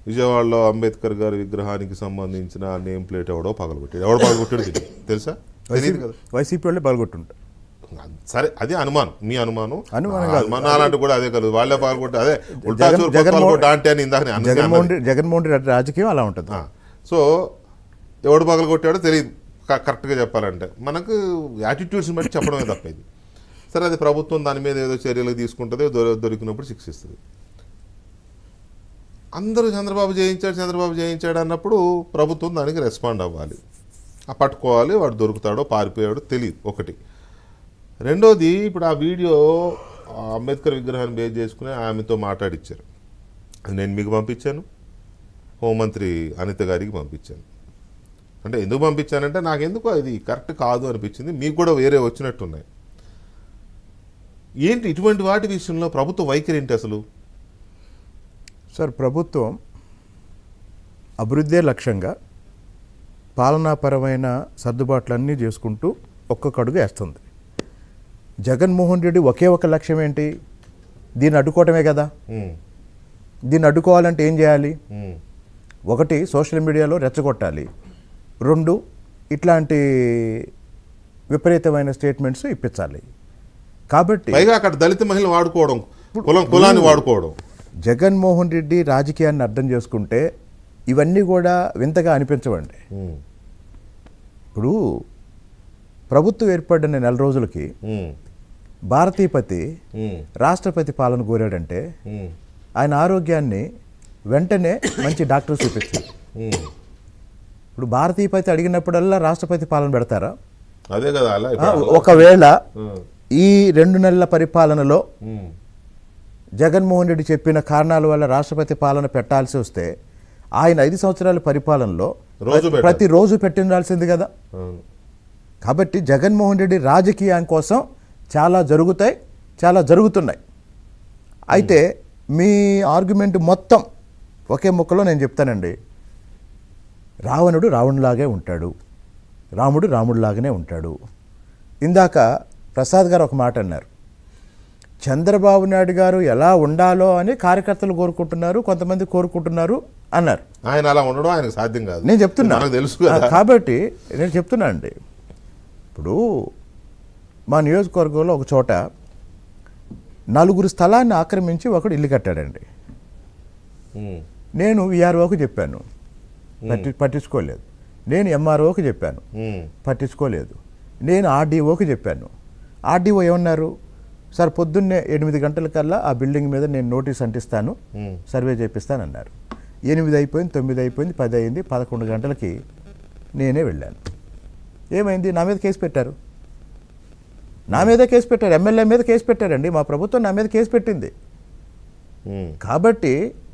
విజయవాడలో అంబేద్కర్ గారి విగ్రహానికి సంబంధించిన నేమ్ ప్లేట్ ఎవడో పగలగొట్టాడు ఎవడో పగలగొట్టాడు తెలియదు తెలుసా తెలియదు కదా వైసీపీ వాళ్ళే పాల్గొట్టుంటారు సరే అది అనుమానం మీ అనుమానం అనుమానం ఆ, కాదు. అనుమానం అలాంటి కూడా అదే కలదు వాళ్ళే పాల్గొట్టే అదే ఉల్టా జగన్- చూరు జగన్మోహన్- పాల్గొట్టా అంటే అని ఇందాక నేను అందుకే జగన్మోహన్ అన్నది. రెడ్డి జగన్మోహన్ రెడ్డి రాజకీయం అలా ఉంటుంది ఆ, సో ఎవడు పగలగొట్టాడో తెలియదు క- కరెక్ట్గా చెప్పాలంటే మనకు యాటిట్యూడ్స్ని బట్టి చెప్పడమే తప్ప ఇది సరే అది ప్రభుత్వం దాని మీద ఏదో చర్యలు తీసుకుంటుంది దొ- దొరికినప్పుడు శిక్షిస్తుంది అందరూ చంద్రబాబు జయించాడు చంద్రబాబు జయించాడు అన్నప్పుడు ప్రభుత్వం దానికి రెస్పాండ్ అవ్వాలి ఆ పట్టుకోవాలి వాడు దొరుకుతాడో పారిపోయాడో తెలియదు ఒకటి రెండోది ఇప్పుడు ఆ వీడియో ఆ అంబేద్కర్ విగ్రహాన్ని బేస్ చేసుకుని ఆమెతో మాట్లాడిచ్చారు అది నేను మీకు పంపించాను హోంమంత్రి అనిత గారికి పంపించాను అంటే ఎందుకు పంపించానంటే నాకెందుకో ఇది కరెక్ట్ కాదు అనిపించింది మీకు కూడా వేరే వచ్చినట్టున్నాయి ఏంటి ఇటువంటి వాటి విషయంలో ప్రభుత్వ వైఖరి ఏంటి అసలు సార్ ప్రభుత్వం అభివృద్ధే లక్ష్యంగా పాలనాపరమైన సర్దుబాట్లన్నీ చేసుకుంటూ ఒక్కొక్క అడుగు వేస్తుంది జగన్మోహన్ రెడ్డి ఒకే ఒక లక్ష్యం ఏంటి దీన్ని అడ్డుకోవటమే కదా ఉమ్, దీన్ని అడ్డుకోవాలంటే ఏం చేయాలి ఉమ్, ఒకటి సోషల్ మీడియాలో రెచ్చగొట్టాలి రెండు ఇట్లాంటి విపరీతమైన స్టేట్మెంట్స్ ఇప్పించాలి కాబట్టి పైగా అక్కడ దళిత మహిళలు వాడుకోవడం కులం కులాన్ని వాడుకోవడం జగన్మోహన్ రెడ్డి రాజకీయాన్ని అర్థం చేసుకుంటే ఇవన్నీ కూడా వింతగా అనిపించవండి ఉమ్, ఇప్పుడు ప్రభుత్వం ఏర్పడిన నెల రోజులకి ఉమ్, భారతీయపతి ఉమ్, రాష్ట్రపతి పాలన కోరాడంటే ఉమ్, ఆయన ఆరోగ్యాన్ని వెంటనే మంచి డాక్టర్ చూపించారు ఉమ్. ఇప్పుడు భారతీయపతి అడిగినప్పుడల్లా రాష్ట్రపతి పాలన పెడతారా అదే కదా అలా ఆ, ఇప్పుడు ఒకవేళ ఉమ్, ఈ రెండు నెలల పరిపాలనలో ఉమ్, జగన్మోహన్ రెడ్డి చెప్పిన కారణాల వల్ల రాష్ట్రపతి పాలన పెట్టాల్సి వస్తే ఆయన ఐదు సంవత్సరాల పరిపాలనలో రోజు పెట్టాలి. ప్రతిరోజు పెట్టిండాల్సింది కదా అవును. కాబట్టి జగన్మోహన్ రెడ్డి రాజకీయం కోసం చాలా జరుగుతాయి చాలా జరుగుతున్నాయి అయితే మీ ఆర్గ్యుమెంట్ మొత్తం ఒకే ముక్కలో నేను చెప్తానండి రావణుడు రావణులాగే ఉంటాడు రాముడు రాముడిలాగానే ఉంటాడు ఇందాక ప్రసాద్ గారు ఒక మాట అన్నారు చంద్రబాబు నాయుడు గారు ఎలా ఉండాలో అని కార్యకర్తలు కోరుకుంటున్నారు కొంతమంది కోరుకుంటున్నారు అన్నారు ఆయన అలా ఉండడం ఆయనకు సాధ్యం కాదు నేను చెప్తున్నా మనకు తెలుసు కదా ఆ, కాబట్టి నేను చెప్తున్నా అండి ఇప్పుడు మా నియోజకవర్గంలో ఒక చోట నలుగురు స్థలాన్ని ఆక్రమించి ఒకడు ఇల్లు కట్టాడండి ఉమ్, నేను విఆర్ఓకి చెప్పాను పట్టి పట్టించుకోలేదు నేను ఎంఆర్ఓకి చెప్పాను ఉమ్, పట్టించుకోలేదు నేను ఆర్డీఓకి చెప్పాను ఆర్డీఓ ఏమన్నారు సార్ పొద్దున్నే ఎనిమిది గంటలకల్లా ఆ బిల్డింగ్ మీద నేను నోటీస్ అంటిస్తాను ఉమ్. సర్వే చేపిస్తానన్నారు ఎనిమిది అయిపోయింది తొమ్మిది అయిపోయింది పది అయింది పదకొండు గంటలకి నేనే వెళ్ళాను ఏమైంది నా మీద కేసు పెట్టారు నా మీద కేసు పెట్టారు ఎమ్మెల్యే మీద కేసు పెట్టారండి మా ప్రభుత్వం నా మీద కేసు పెట్టింది ఉమ్, కాబట్టి